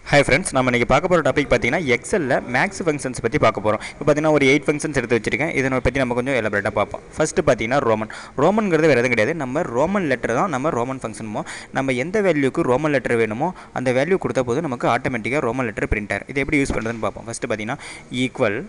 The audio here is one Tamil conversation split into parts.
ஹாய் ஃப்ரெண்ட்ஸ் நம்ம இன்றைக்கி பார்க்க போகிற டாபிக் பார்த்தீங்கன்னா எக்ஸலில் மேக்ஸ் ஃபங்க்ஷன்ஸ் பற்றி பார்க்க போகிறோம் இப்போ பார்த்தீங்கன்னா ஒரு எயிட் ஃபங்க்ஷன்ஸ் எடுத்து வச்சிருக்கேன் இதனை பற்றி நம்ம கொஞ்சம் எலபரேட்டாக பார்ப்போம் ஃபஸ்ட்டு பார்த்தீங்கன்னா ரோமன் ரோமன்கிறது வேறு எதுவும் கிடையாது நம்ம ரோமன் லெட்டர் தான் நம்ம ரோமன் ஃபங்க்ஷனுமோ நம்ம எந்த வேல்யூக்கு ரோமன் லெட்டர் வேணுமோ அந்த வேல்யூ கொடுத்த போது நமக்கு ஆட்டோமேட்டிக்காக ரோமன் லெட்டர் பிரிண்டர் இது எப்படி யூஸ் பண்ணுறதுன்னு பார்ப்போம் ஃபஸ்ட்டு பார்த்தீங்கன்னா ஈக்குவல்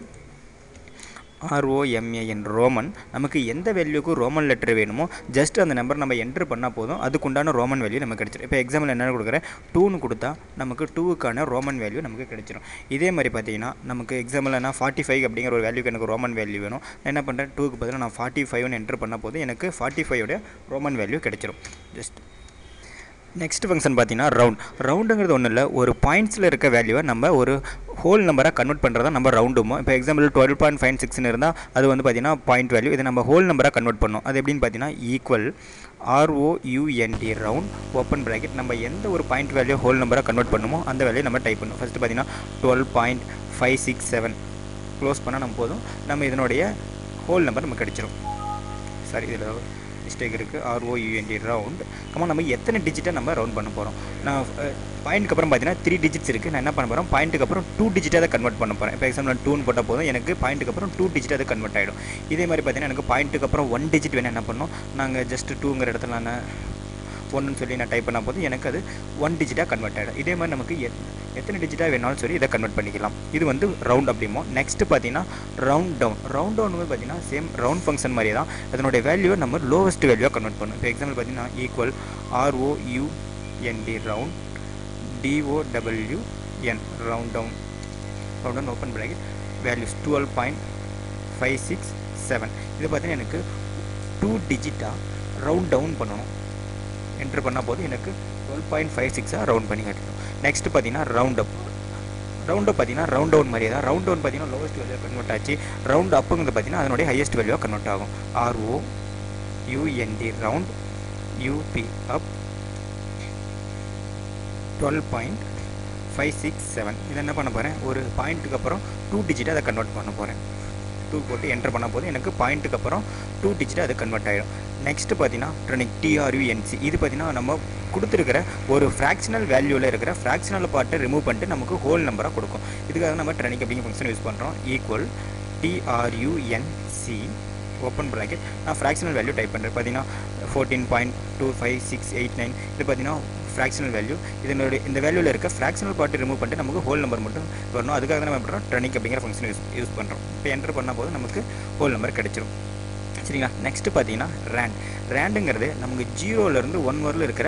ஆர்ஓஎம்ஏஎன் ரோமன் நமக்கு எந்த வேல்யூக்கு ரோமன் லெட்டர் வேணுமோ ஜஸ்ட் அந்த நம்பர் நம்ம என்ட்ரு பண்ணால் போதும் அதுக்குண்டான ரோமன் வேல்யூ நமக்கு கிடைச்சிடும் இப்போ எக்ஸாம்பிள் என்ன கொடுக்குறேன் டூன்னு கொடுத்தா நமக்கு டூவுக்கான ரோமன் வேல்யூ நமக்கு கிடைச்சிடும் இதே மாதிரி பார்த்தீங்கன்னா நமக்கு எக்ஸாம்பிள் என்ன ஃபார்ட்டி ஃபைவ் அப்படிங்கிற ஒரு வேல்யூக்கு எனக்கு ரோமன் வேல்யூ வேணும் நான் என்ன பண்ணுறேன் டூக்கு பதிலாக நான் ஃபார்ட்டி ஃபைவ்னு என்ட்ரு பண்ணால் போது எனக்கு ஃபார்ட்டி ஃபைவோட ரோமன் வேல்யூ கிடைச்சிரும் ஜஸ்ட் நெக்ஸ்ட் ஃபங்க்ஷன் பார்த்தீங்கன்னா ரவுண்ட் ரவுண்டுங்கிறது ஒன்றும் இல்லை ஒரு பாயிண்ட்ஸில் இருக்க வேல்யூவை நம்ம ஒரு ஹோல் நம்பராக கன்வெர்ட் பண்ணுறதா நம்ம ரவுண்டுமோ இப்போ எக்ஸாம்பிள் டுவெல் பாயிண்ட் ஃபைவ் சிக்ஸ்னு இருந்தால் அது வந்து பார்த்தீங்கன்னா பாயிண்ட் வேல்யூ இதை நம்ம ஹோல் நம்பராக கன்வெர்ட் பண்ணோம் அது எப்படின்னு பார்த்தீங்கன்னா equal R O U N D round open bracket நம்ம எந்த ஒரு பாயிண்ட் வேல்யூ ஹோல் நம்பராக கன்வெர்ட் பண்ணுமோ அந்த வேல்யூ நம்ம டைப் பண்ணணும் ஃபஸ்ட்டு பார்த்தீங்கன்னா twelve point five six seven close பண்ணால் நம்ம போதும் நம்ம இதனுடைய ஹோல் நம்பர் நமக்கு கிடைச்சிரும் சாரி இதில் மிஸ்டேக் இருக்குது ஆர்ஓயூஎன்டி ரவுண்ட் கம்மா நம்ம எத்தனை டிஜிட்டை நம்ம ரவுண்ட் பண்ண போகிறோம் நான் பாயிண்ட்க்கு அப்புறம் பார்த்தீங்கன்னா த்ரீ டிஜிட்ஸ் இருக்குது நான் என்ன பண்ண போகிறேன் பாயிண்ட்டுக்கு அப்புறம் டூ டிஜிட்டாக அதை கன்வெர்ட் பண்ண போகிறேன் இப்போ எக்ஸாம்பிள் நான் டூன்னு போட்டால் போதும் எனக்கு பாயிண்ட்டுக்கு அப்புறம் டூ டிஜிட் அது கன்வெர்ட் ஆகிடும் இதே மாதிரி பார்த்தீங்கன்னா எனக்கு பாயிண்ட்டுக்கு அப்புறம் ஒன் டிஜிட் வேணும் என்ன பண்ணணும் நாங்கள் ஜஸ்ட் டூங்கிற இடத்துல நான் ஒன்றுன்னு சொல்லி நான் டைப் பண்ணால் போதும் எனக்கு அது ஒன் டிஜிட்டாக கன்வெர்ட் ஆகிடும் இதே மாதிரி நமக்கு எத் எத்தனை டிஜிட்டாக வேணாலும் சொல்லி இதை கன்வெர்ட் பண்ணிக்கலாம் இது வந்து ரவுண்ட் அப்படிமோ நெக்ஸ்ட் பார்த்தீங்கன்னா ரவுண்ட் டவுன் ரவுண்ட் டவுன் வந்து பார்த்தீங்கன்னா சேம் ரவுண்ட் ஃபங்க்ஷன் மாதிரி தான் அதனுடைய வேல்யூவை நம்ம லோவஸ்ட் வேல்யூவாக கன்வெர்ட் பண்ணும் இப்போ எக்ஸாம்பிள் பார்த்தீங்கன்னா equal R O U N D round D O W N round down round down open bracket values twelve point five six seven இது பார்த்தீங்கன்னா எனக்கு டூ டிஜிட்டாக ரவுண்ட் டவுன் பண்ணணும் என்ட்ரு பண்ணால் போது எனக்கு டுவெல் பாயிண்ட் ஃபைவ் சிக்ஸாக ரவுண்ட் பண்ணி காட்டிடும் நெக்ஸ்ட் பார்த்தீங்கன்னா ரவுண்ட் அப் ரவுண்ட் அப் பார்த்தீங்கன்னா ரவுண்ட் டவுன் மாதிரி தான் ரவுண்ட் டவுன் பார்த்தீங்கன்னா லோவஸ்ட் வேல்யூ கன்வெர்ட் ஆச்சு ரவுண்ட் அப்புங்கிறது பார்த்தீங்கன்னா அதனுடைய ஹையஸ்ட் வேல்யூவாக கன்வெர்ட் ஆகும் R O U N D round U P up twelve point five six seven இதை என்ன பண்ண போகிறேன் ஒரு பாயிண்ட்டுக்கு அப்புறம் டூ டிஜிட்டாக அதை கன்வெர்ட் பண்ண போகிறேன் டூ போட்டு என்டர் பண்ண போது எனக்கு பாயிண்ட்டுக்கு அப்புறம் டூ டிஜிட்டாக அது கன்வெர்ட் ஆகிடும் நெக்ஸ்ட் பார்த்தீங்கன்னா ட்ரெனிக் டிஆர்யூஎன்சி இது பார்த்தீங்கன்னா நம்ம கொடுத்துருக்கிற ஒரு ஃப்ராக்ஷனல் வேல்யூவில் இருக்கிற ஃப்ராக்ஷனல் பார்ட்டை ரிமூவ் பண்ணிட்டு நமக்கு ஹோல் நம்பராக கொடுக்கும் இதுக்காக நம்ம ட்ரெனிக் அப்படிங்கிற ஃபங்க்ஷன் யூஸ் பண்ணுறோம் ஈக்குவல் டிஆர்யூஎன்சி ஓப்பன் ப்ராக்கெட் நான் ஃப்ராக்ஷனல் வேல்யூ டைப் பண்ணுறேன் பார்த்தீங்கன்னா fourteen point two five six eight nine இது பார்த்தீங்கன்னா ஃப்ராக்ஷனல் வேல்யூ இதனுடைய இந்த வேல்யூவில் இருக்க ஃப்ராக்ஷனல் பார்ட்டு ரிமூவ் பண்ணிட்டு நமக்கு ஹோல் நம்பர் மட்டும் வரணும் அதுக்காக நம்ம பண்ணுறோம் ட்ரெனிக் அப்படிங்கிற ஃபங்க்ஷன் யூஸ் யூஸ் பண்ணுறோம் இப்போ என்டர் பண்ணால் போது நமக்கு ஹோல் நம்பர் கிடைச்சிரும் சரிங்களா நெக்ஸ்ட்டு பார்த்தீங்கன்னா ரேண்ட் ரேண்டுங்கிறது நமக்கு ஜீரோலேருந்து ஒன் வரல இருக்கிற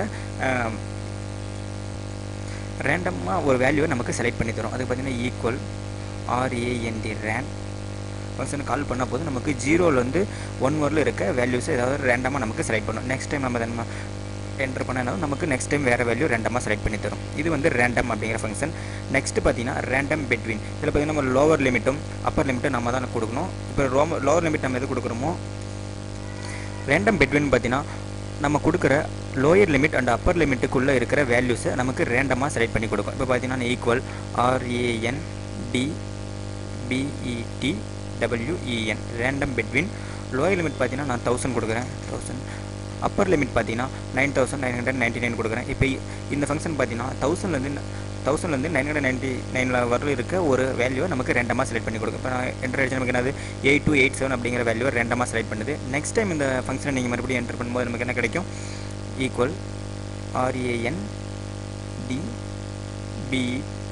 ரேண்டமாக ஒரு வேல்யூவை நமக்கு செலக்ட் பண்ணி தரும் அது பார்த்தீங்கன்னா ஈக்குவல் ஆர்ஏஎன்டி ரேண்ட் ஃபங்க்ஷனை கால் பண்ண போது நமக்கு ஜீரோலேருந்து ஒன் வரல இருக்க வேல்யூஸ் ஏதாவது ரேண்டமாக நமக்கு செலக்ட் பண்ணும் நெக்ஸ்ட் டைம் நம்ம நம்ம என்டர் பண்ணாலும் நமக்கு நெக்ஸ்ட் டைம் வேறு வேல்யூ ரேண்டமாக செலக்ட் பண்ணி தரும் இது வந்து ரேண்டம் அப்படிங்கிற ஃபங்க்ஷன் நெக்ஸ்ட் பார்த்தீங்கன்னா ரேண்டம் பிட்வீன் இதில் பார்த்தீங்கன்னா நம்ம லோவர் லிமிட்டும் அப்பர் லிமிட்டும் நம்ம தான் கொடுக்கணும் இப்போ ரோம லோவர் லிமிட் நம்ம எது கொடுக்குறோமோ ரேண்டம் பிட்வீன் பார்த்தீங்கன்னா நம்ம கொடுக்குற லோயர் லிமிட் அண்ட் அப்பர் லிமிட்டுக்குள்ளே இருக்கிற வேல்யூஸை நமக்கு ரேண்டமாக செலக்ட் பண்ணி கொடுக்கும் இப்போ பார்த்தீங்கன்னா equal R A N D B E T W E N random between lower limit பார்த்தீங்கன்னா நான் தௌசண்ட் கொடுக்குறேன் தௌசண்ட் அப்பர் லிமிட் பார்த்தீங்கன்னா nine thousand nine hundred ninety nine கொடுக்குறேன் இப்போ இந்த ஃபங்க்ஷன் பார்த்தீங்கன்னா தௌசண்ட்லேருந்து தௌசண்ட்லேருந்து நைன் ஹண்ட்ரட் நைன்ட்டி நைனில் வரல இருக்க ஒரு வேல்யூவை நமக்கு ரெண்டமாக செலக்ட் பண்ணி கொடுக்கும் இப்போ நான் என்டர் அடிச்சு நமக்கு என்னது எயிட் டூ எயிட் செவன் அப்படிங்கிற வேல்யூவை ரெண்டமாக செலக்ட் பண்ணுது நெக்ஸ்ட் டைம் இந்த ஃபங்க்ஷனை நீங்கள் மறுபடியும் என்டர் பண்ணும்போது நமக்கு என்ன கிடைக்கும் equal R A N D B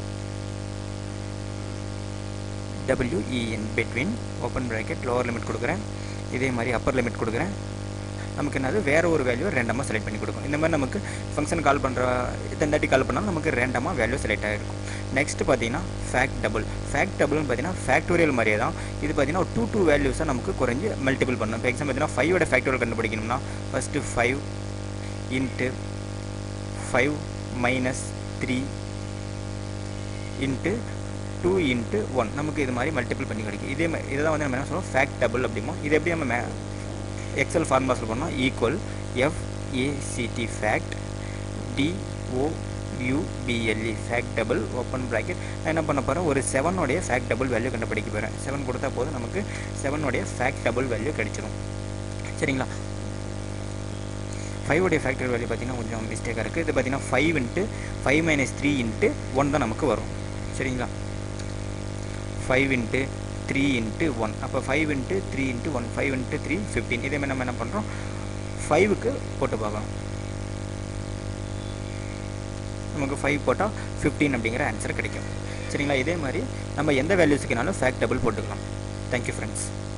W E N between open bracket lower limit கொடுக்குறேன் இதே மாதிரி அப்பர் லிமிட் கொடுக்குறேன் நமக்கு என்னது வேறு ஒரு வேல்யூ ரேண்டமாக செலக்ட் பண்ணி கொடுக்கும் இந்த மாதிரி நமக்கு ஃபங்க்ஷன் கால் பண்ணுற இத்தனை தாட்டி கால் பண்ணாலும் நமக்கு ரேண்டமாக வேல்யூ செலக்ட் ஆகிருக்கும் நெக்ஸ்ட் பார்த்தீங்கன்னா ஃபேக்ட் டபுள் ஃபேக்ட் டபுள்னு பார்த்தீங்கன்னா ஃபேக்டோரியல் மாதிரியே தான் இது பார்த்தீங்கன்னா ஒரு டூ டூ வேல்யூஸை நமக்கு குறைஞ்சி மல்டிபிள் பண்ணும் இப்போ எக்ஸாம் பார்த்தீங்கன்னா ஃபைவோட ஃபேக்டோரியல் கண்டுபிடிக்கணும்னா first five into five minus three into two into one நமக்கு இது மாதிரி மல்டிபிள் பண்ணி கிடைக்கும் இதே மாதிரி இதை தான் வந்து நம்ம என்ன சொல்லுவோம் ஃபேக்ட் டபுள் அப்படிமோ இது எப்படி நம்ம எக்ஸல் ஃபார்முலாஸில் பண்ணோம் equal F A C T fact D O U B L E fact double open bracket நான் என்ன பண்ண போகிறேன் ஒரு செவனோடைய ஃபேக்ட் டபுள் வேல்யூ கண்டுபிடிக்க போகிறேன் செவன் கொடுத்தா போதும் நமக்கு செவனோடைய ஃபேக்ட் டபுள் வேல்யூ கிடைச்சிடும் சரிங்களா ஃபைவோடைய ஃபேக்டர் வேல்யூ பார்த்தீங்கன்னா கொஞ்சம் மிஸ்டேக்காக இருக்குது இது பார்த்தீங்கன்னா five into five minus three into one தான் நமக்கு வரும் சரிங்களா five into three into one அப்போ five into three into one five into three fifteen இதேமாதிரி நம்ம என்ன பண்ணுறோம் ஃபைவுக்கு போட்டு பார்க்கலாம் நமக்கு ஃபைவ் போட்டால் ஃபிஃப்டீன் அப்படிங்கிற ஆன்சர் கிடைக்கும் சரிங்களா இதே மாதிரி நம்ம எந்த வேல்யூஸுக்குனாலும் ஃபேக்ட் டபுள் போட்டுக்கலாம் தேங்க்யூ ஃப்ரெண்ட்ஸ்